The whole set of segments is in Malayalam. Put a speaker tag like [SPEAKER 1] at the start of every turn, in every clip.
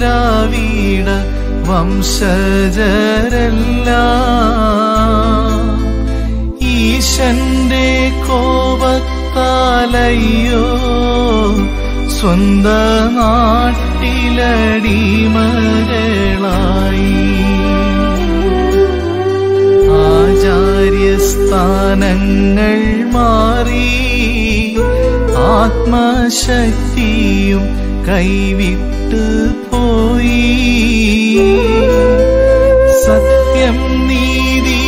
[SPEAKER 1] ദ്രാവിഡ വംശജരെല്ലാം ഈശന്റെ കോപത്താലയ്യോ സ്വന്ത നാട്ടിലടിമകളായി ആചാര്യസ്ഥാനങ്ങൾ മാറി ആത്മശക്തിയും കൈവിട്ട് പോയി സത്യം നീതി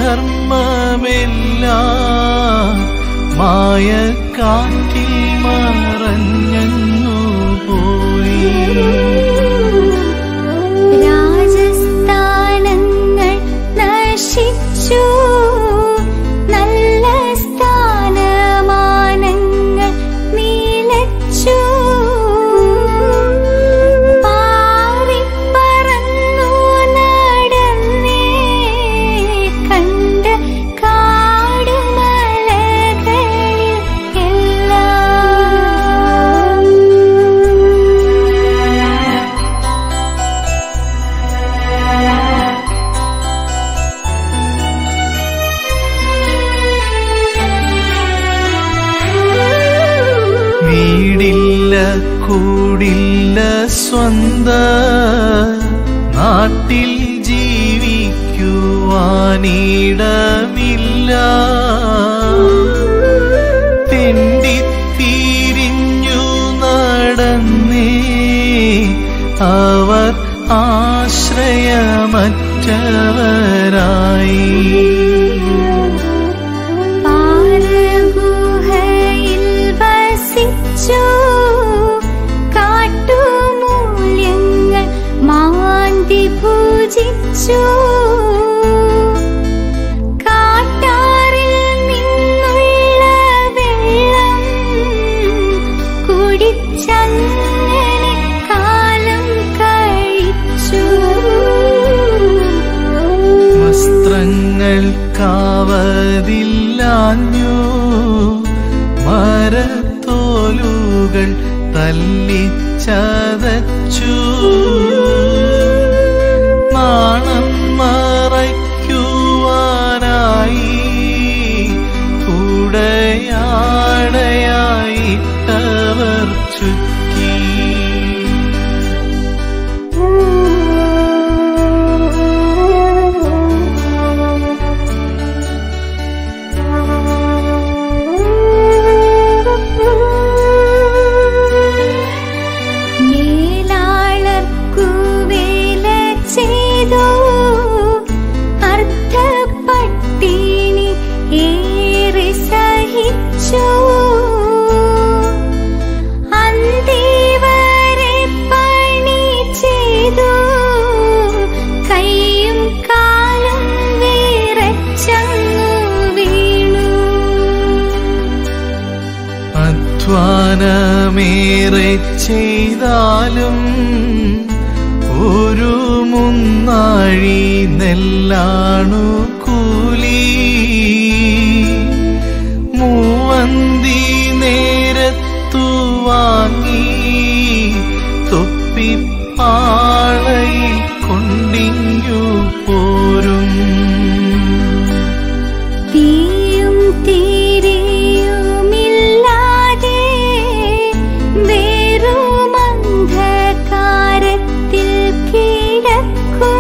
[SPEAKER 1] ധർമ്മമെല്ലാം മായക്കാറ്റിൽ മറഞ്ഞു പോയി
[SPEAKER 2] രാജസ്ഥാനങ്ങൾ നശിച്ചു നല്ല സ്ഥാനമാനങ്ങൾ നിലച്ചു പാറിപ്പറന്നു നടന്നേ കണ്ട കാടുമലകളിൽ എല്ലാം
[SPEAKER 1] വീടില്ല കൂടില്ല സ്വന്ത നാട്ടിൽ ജീവിക്കുവാനിടമില്ല തെണ്ടിത്തിരിഞ്ഞു നടന്നേ അവർ ആശ്രയമറ്റവരായി
[SPEAKER 2] പാറഗുഹയിൽ വസിച്ചു കാട്ടുമൂല്യങ്ങൾ മാന്തി ഭുജിച്ചു കാട്ടാറിൽ നിന്നുള്ള വെള്ളം കുടിച്ചങ്ങനെ കാലം കഴിച്ചു
[SPEAKER 1] വസ്ത്രങ്ങൾ കാവതില്ലാഞ്ഞു മരത്തോലുകൾ തല്ലിച്ചതച്ചു നാണം മറയ്ക്കുവാനായി ഉടയാടയായിട്ടവർ ചുറ്റി
[SPEAKER 2] മേലാളർക്കു വേല ചെയ്തു അർത്ഥപ്പട്ടിണി ഏറെ സഹിച്ചു അന്തിവരെ പണി ചെയ്തു കൈയും കാലും വിറച്ചങ്ങു വീണു
[SPEAKER 1] അധ്വാനമേറെ ചെയ്താലും ഒരു മുന്നാഴി നെല്ലാണു കൂലി മൂവന്തി നേരത്തു വാങ്ങി തൊപ്പിപ്പാളയിൽ കൊണ്ടിങ്ങു പോരും
[SPEAKER 2] തീയും തീരെയുമില്ലാതെ വെറും അന്ധകാരത്തിൽ കിടക്കും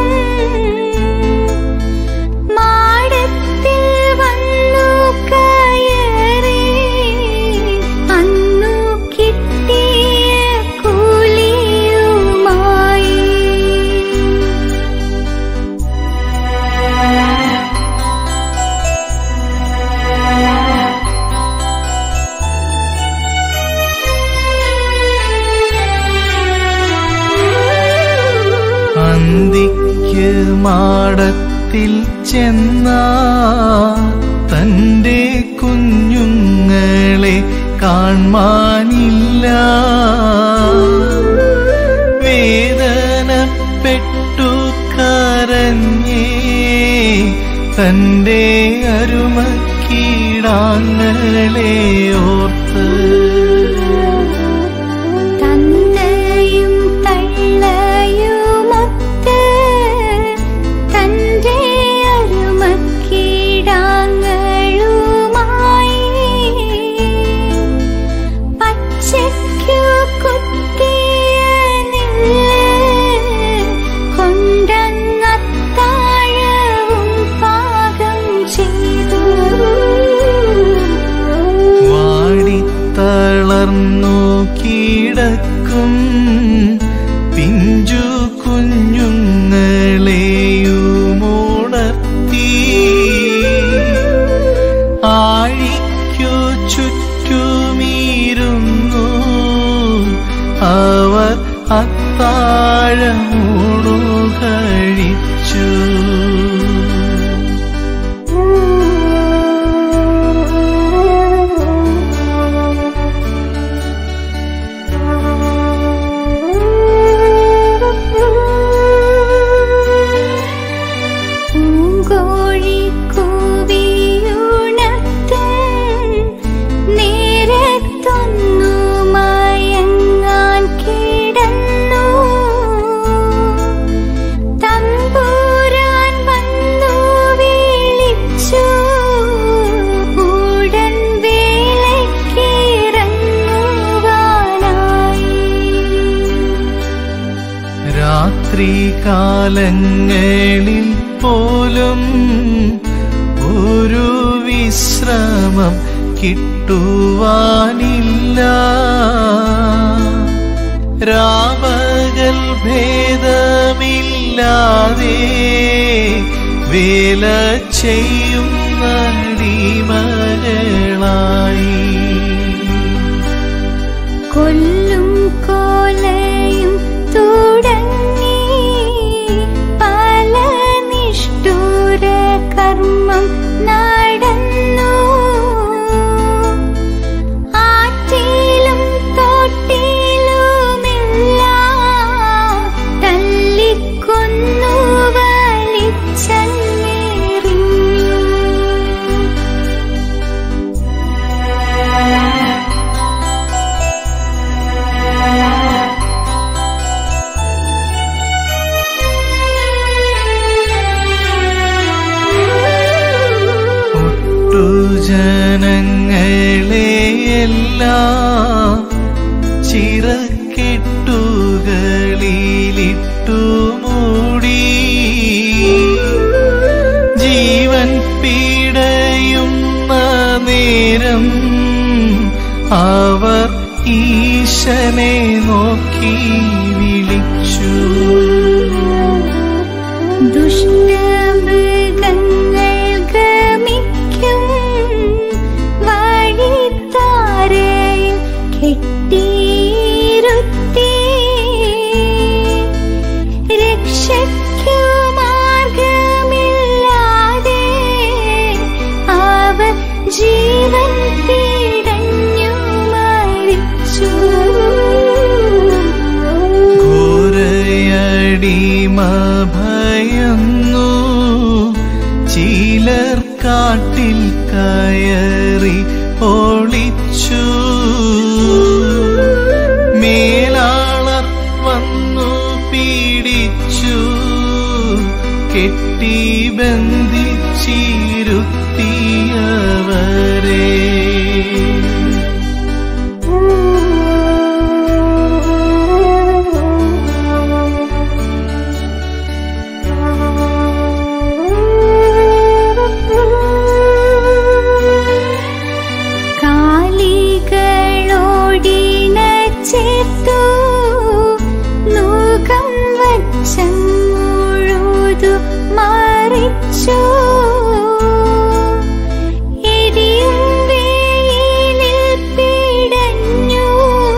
[SPEAKER 2] മാടത്തിൽ വന്നു കയറി അന്നു കിട്ടിയ കൂലിയുമായി
[SPEAKER 1] അന്തിക്ക് മാടത്തിൽ ചെന്ന തന്റെ കുഞ്ഞുങ്ങളെ കാൺമാനില്ല വേദനപ്പെട്ടു കരഞ്ഞേ തന്റെ അരുമക്കീടാങ്ങളെ ഓർത്ത്
[SPEAKER 2] തന്തയും തള്ളയും
[SPEAKER 1] കിടക്കും പിഞ്ചു കുഞ്ഞുങ്ങളെയുമുണർത്തി ആഴിക്കു ചുറ്റുമീരുന്നു അവർ അത്താഴമൂടു കഴിച്ചു
[SPEAKER 2] പൂങ്കോഴി കൂവിയുണർത്തും നേരത്തൊന്നു മയങ്ങാൻ കിടന്നു തമ്പുരാൻ വന്നു വിളിച്ചു ഉടൻ വേലയ്ക്കിറങ്ങുവാനായി
[SPEAKER 1] രാത്രികാലങ്ങളിൽ പോലും ഒരു വിശ്രമം കിട്ടുവാനില്ല രാപകൽ ഭേദമില്ലാതെ വേല ചെയ്യുന്ന അടിമകളായി
[SPEAKER 2] കൊല്ലും കോലയും തുടങ്ങി പല നിഷ്ഠൂര കർമ്മം നടന്നു ആറ്റിലും തോട്ടിലുമില്ല തല്ലിക്കൊന്നു വലിച്ചെറിഞ്ഞു
[SPEAKER 1] ഒട്ടു ജനങ്ങളെയെല്ലാം ചിറക്കെട്ടുകളിലിട്ടു മൂടി ജീവൻ പീഡയുന്ന നേരം അവർ ഈശനെ നോക്കി വിളിച്ചു
[SPEAKER 2] ദുഷ്ടമൃഗങ്ങൾ ഗമിക്കും വഴിത്താരയിൽ കെട്ടിയിരുത്തി രക്ഷയ്ക്കു മാർഗമില്ലാതെ അവർ ജീവൻ പിടഞ്ഞു മരിച്ചു
[SPEAKER 1] ഘോരയടിമ ഭയന്നു ചിലർ കാട്ടിൽ കയറി ഒളിച്ചു മേലാളർ വന്നു പീഡിച്ചു കെട്ടി ബന്ധിച്ചിരുത്തിയവരെ
[SPEAKER 2] കാലികളോടിന ചേർത്തു നൂകം വച്ചം മുഴുതു മറിച്ചു എരിയും വെയിലിൽ പിടഞ്ഞു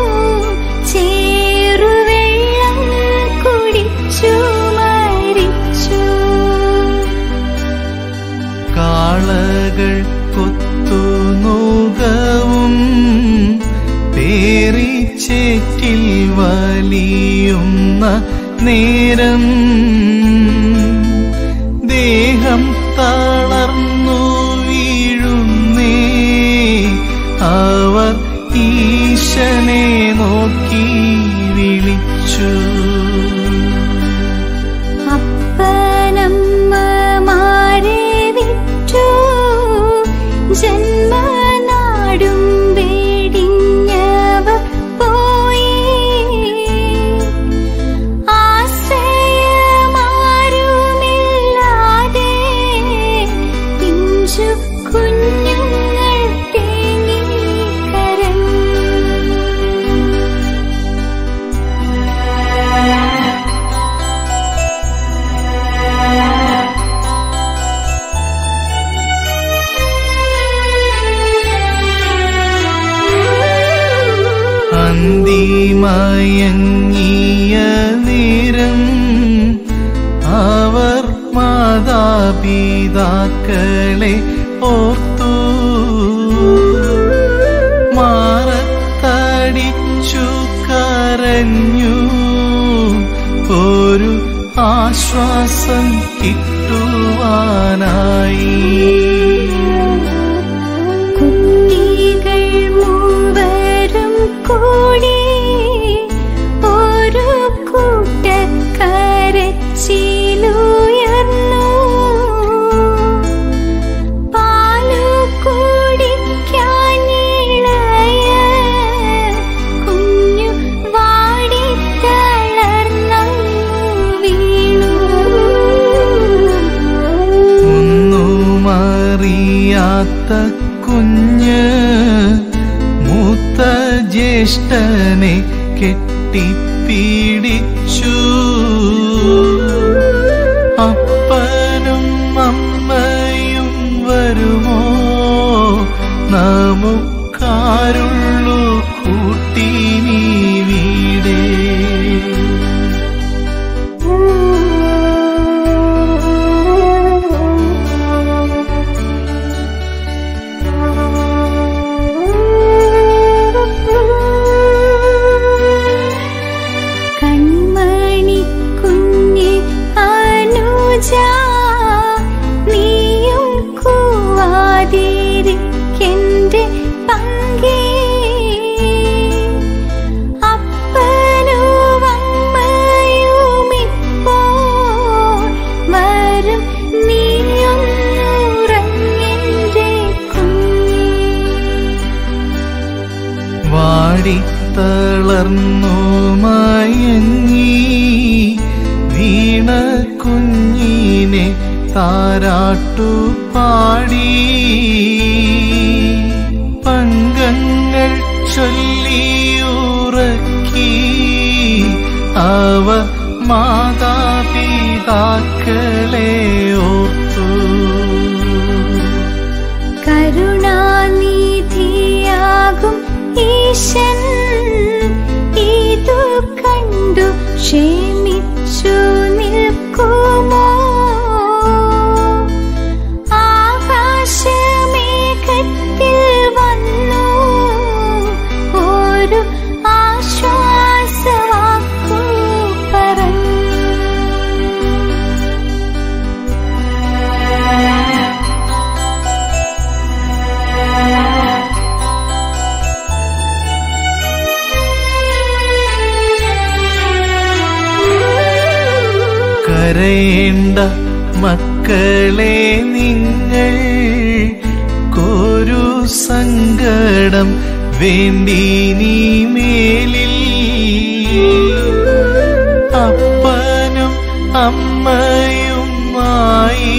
[SPEAKER 2] ചേറുവെള്ളം കുടിച്ചു മരിച്ചു
[SPEAKER 1] കാളകൾ കൊത്തുനുകവും പേറിച്ചേറ്റിൽ വലിയുന്ന നേരം ദേഹം തളർന്നു വീഴുന്നേ അവർ ഈശനെ നോക്കി വിളിച്ചു
[SPEAKER 2] അപ്പനമ്മമാരെ വിറ്റു ജന്മനാടും വെടിഞ്ഞവർ പോയി ആശ്രയമാരുമില്ലാതെ പിഞ്ചു കുഞ്ഞുങ്ങൾ തേങ്ങി കരഞ്ഞു
[SPEAKER 1] മയങ്ങിയ നേരം അവർ മാതാപിതാക്കളെ ഓർത്തു മാറത്തടിച്ചു കരഞ്ഞു ഒരു ആശ്വാസം കിട്ടുവാനായി
[SPEAKER 2] കുട്ടികൾ മൂവരും കൂടി ഒരു കൂട്ടക്കരച്ചിലുയർന്നു പാലു കുടിക്കാനിളയ കുഞ്ഞു വാടിത്തളർന്നു വീണു
[SPEAKER 1] ഒന്നുമറിയാത്ത കുഞ്ഞ് മൂത്ത ജ്യേഷ്ഠനെ കെട്ടിപ്പീടിച്ചു അപ്പനും അമ്മയും വരുമോ നമുക്കാരുള്ളു കൂട്ടിനി വീടേ
[SPEAKER 2] കൺമണി കുഞ്ഞി അനുജ നീയും കൂവാതിരിക്കെന്റെ പങ്കേ അപ്പനും അമ്മയുമിപ്പോൾ വരും നീയൊന്നുറങ്ങെന്റെ കുഞ്ഞേ
[SPEAKER 1] വാടിത്തളർന്നു മയങ്ങി വീണ കുഞ്ഞിനെ താരാട്ടു പാടി പങ്കങ്ങൾ ചൊല്ലിയുറക്കി അവ മാതാപിതാക്കളെ ഓർത്തു
[SPEAKER 2] കരുണാനിധിയാകും ഈശൻ ഇതു കണ്ടു ക്ഷമിച്ചു നിൽക്കുമോ ആകാശമേഘത്തിൽ വന്നു ഒരു ആശ്വാസവാക്കു പറഞ്ഞു
[SPEAKER 1] കരയേണ്ട മക്കളെ നിങ്ങൾ കോരു സങ്കടം വേണ്ടി നീ മേലിൽ അപ്പനും അമ്മയുമായി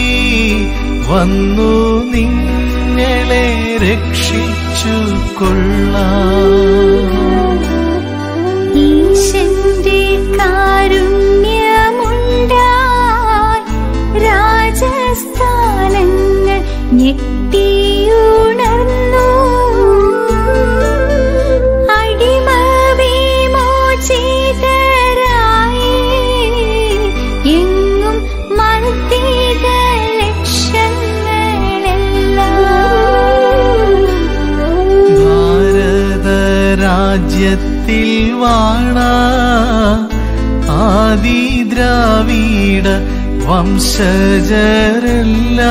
[SPEAKER 1] വന്നു നിങ്ങളെ രക്ഷിച്ചു കൊള്ളാം
[SPEAKER 2] ഈശന്റെ കാരുണ്യമുണ്ടായി രാജസ്ഥാനങ്ങൾ ഞെട്ടിയുണർന്നു അടിമ വിമോചിതരായി എങ്ങും മർദ്ദിത ലക്ഷങ്ങളെല്ലാം
[SPEAKER 1] ഭാരതരാജ്യത്തിൽ വാണ ആദിദ്രാവിഡ വംശജരല്ല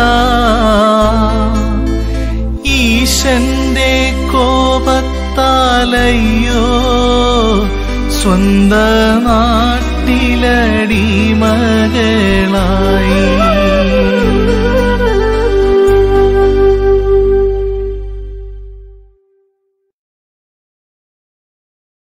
[SPEAKER 1] ഈശന്റെ കോപത്താലയ്യോ സ്വന്ത നാട്ടിലടിമകളായി